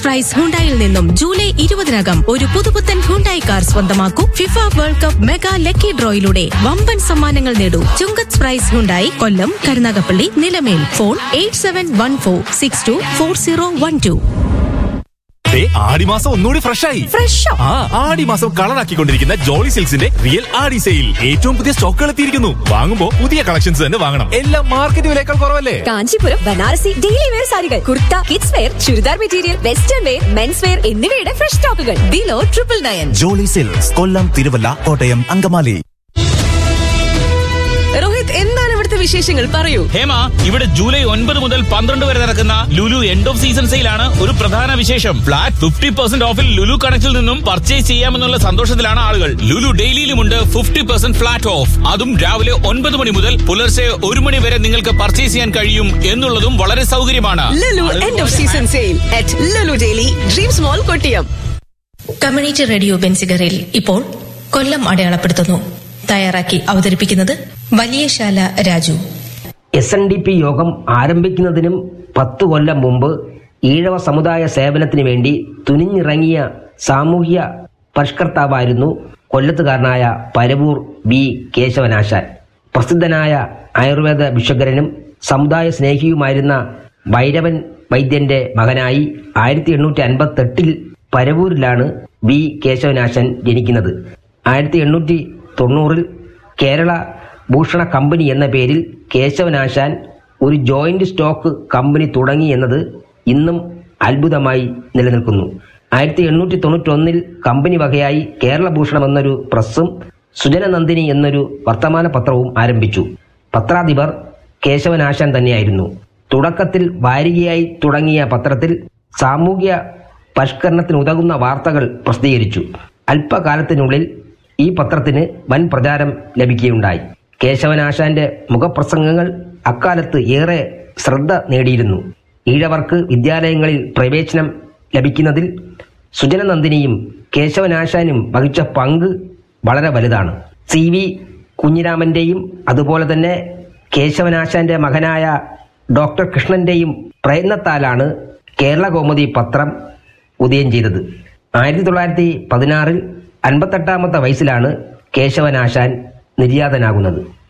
price ഹുണ്ടായിൽ നിന്നും July ഇരുപതിനകം ഒരു പുതുപുത്തൻ ഹുണ്ടായി കാർ സ്വന്തമാക്കൂ FIFA world cup mega lucky ഡ്രോയിലൂടെ വമ്പൻ സമ്മാനങ്ങൾ നേടൂ Chungath prize Hyundai Kollam Karunagappally Nilamel phone eight seven one four six two four zero one two ദേ, ആടിമാസം ഒന്നുകൂടി ഫ്രഷ് ആയി ഫ്രഷോ ആ ആടിമാസം കളറാക്കിക്കൊണ്ടിരിക്കുന്ന ജോളി സിൽക്സിന്റെ റിയൽ ആടി സെയിൽ ഏറ്റവും പുതിയ സ്റ്റോക്കുകൾ എത്തിയിരിക്കുന്നു വാങ്ങുമ്പോ പുതിയ കളക്ഷൻസ് തന്നെ വാങ്ങണം എല്ലാം മാർക്കറ്റ് വിലയേക്കാൾ കുറവല്ലേ കാഞ്ചീപുരം ബനാറസി ഡെയിലി വെയർ സാരികൾ kurta kids wear churidar material western wear mens wear എന്നിവയുടെ ഫ്രഷ് സ്റ്റോക്കുകൾ below triple nine Jolly silks Kollam Thiruvalla Kottayam Angamaly Rohit എന്താണ് ഇവിടുത്തെ വിശേഷങ്ങൾ പറയൂ ഹേമ ഇവിടെ ജൂലൈ ഒൻപത് മുതൽ പന്ത്രണ്ട് വരെ നടക്കുന്ന ലുലു എൻഡ് ഓഫ് സീസൺ സെയിലാണ് ഒരു പ്രധാന വിശേഷം ഫ്ലാറ്റ് ഫിഫ്റ്റി പെർസെന്റ് ഓഫിൽ ലുലു കണക്റ്റിൽ നിന്നും പർച്ചേസ് ചെയ്യാമെന്നുള്ള സന്തോഷത്തിലാണ് ആളുകൾ ലുലു ഡെയിലിയിലുമുണ്ട് ഫിഫ്റ്റി പെർസെന്റ് ഫ്ലാറ്റ് ഓഫ് അതും രാവിലെ ഒൻപത് മണി മുതൽ പുലർച്ചെ ഒരു മണി വരെ നിങ്ങൾക്ക് പർച്ചേസ് ചെയ്യാൻ കഴിയും എന്നുള്ളതും വളരെ സൗകര്യമാണ് Lulu end of season sale at Lulu daily dreams mall Kottiyam community radio ബെൻസിഗറിൽ ഇപ്പോൾ കൊല്ലം അടയാളപ്പെടുത്തുന്നു തയ്യാറാക്കി അവതരിപ്പിക്കുന്നത് Valiyasala Raju S N D P യോഗം ആരംഭിക്കുന്നതിനും പത്തു കൊല്ലം മുമ്പ് ഈഴവ സമുദായ സേവനത്തിന് വേണ്ടി തുനിഞ്ഞിറങ്ങിയ സാമൂഹ്യ പരിഷ്കർത്താവായിരുന്നു കൊല്ലത്തുകാരനായ പരവൂർ ബി കേശവനാശാൻ പ്രസിദ്ധനായ ആയുർവേദ ഭിഷഗ്രനും സമുദായ സ്നേഹിയുമായിരുന്ന ഭൈരവൻ വൈദ്യന്റെ മകനായി ആയിരത്തി എണ്ണൂറ്റി അൻപത്തി എട്ടിൽ പരവൂരിലാണ് ബി കേശവനാശൻ ജനിക്കുന്നത് ആയിരത്തി എണ്ണൂറ്റി തൊണ്ണൂറിൽ കേരള ഭൂഷണ കമ്പനി എന്ന പേരിൽ കേശവനാശാൻ ഒരു ജോയിന്റ് സ്റ്റോക്ക് കമ്പനി തുടങ്ങി എന്നത് ഇന്നും അത്ഭുതമായി നിലനിൽക്കുന്നു ആയിരത്തി എണ്ണൂറ്റി തൊണ്ണൂറ്റൊന്നിൽ കമ്പനി വകയായി കേരള ഭൂഷണം എന്നൊരു പ്രസ്സും സുജനനന്ദിനി എന്നൊരു വർത്തമാന പത്രവും ആരംഭിച്ചു പത്രാധിപർ കേശവനാശാൻ തന്നെയായിരുന്നു തുടക്കത്തിൽ വാരികയായി തുടങ്ങിയ പത്രത്തിൽ സാമൂഹ്യ പരിഷ്കരണത്തിന് ഉതകുന്ന വാർത്തകൾ പ്രസിദ്ധീകരിച്ചു അല്പകാലത്തിനുള്ളിൽ ഈ പത്രത്തിന് വൻ പ്രചാരം ലഭിക്കുകയുണ്ടായി കേശവനാശാന്റെ മുഖപ്രസംഗങ്ങൾ അക്കാലത്ത് ഏറെ ശ്രദ്ധ നേടിയിരുന്നു ഈഴവർക്ക് വിദ്യാലയങ്ങളിൽ പ്രവേശനം ലഭിക്കുന്നതിൽ സുജനനന്ദിനിയും കേശവനാശാനും വഹിച്ച പങ്ക് വളരെ വലുതാണ് സി വി കുഞ്ഞിരാമന്റെയും അതുപോലെ തന്നെ കേശവനാശാന്റെ മകനായ ഡോക്ടർ കൃഷ്ണന്റെയും പ്രയത്നത്താലാണ് കേരള കൗമുദി പത്രം ഉദയം ചെയ്തത് ആയിരത്തി തൊള്ളായിരത്തി പതിനാറിൽ അൻപത്തെട്ടാമത്തെ വയസ്സിലാണ് കേശവനാശാൻ നിര്യാതനാകുന്നത്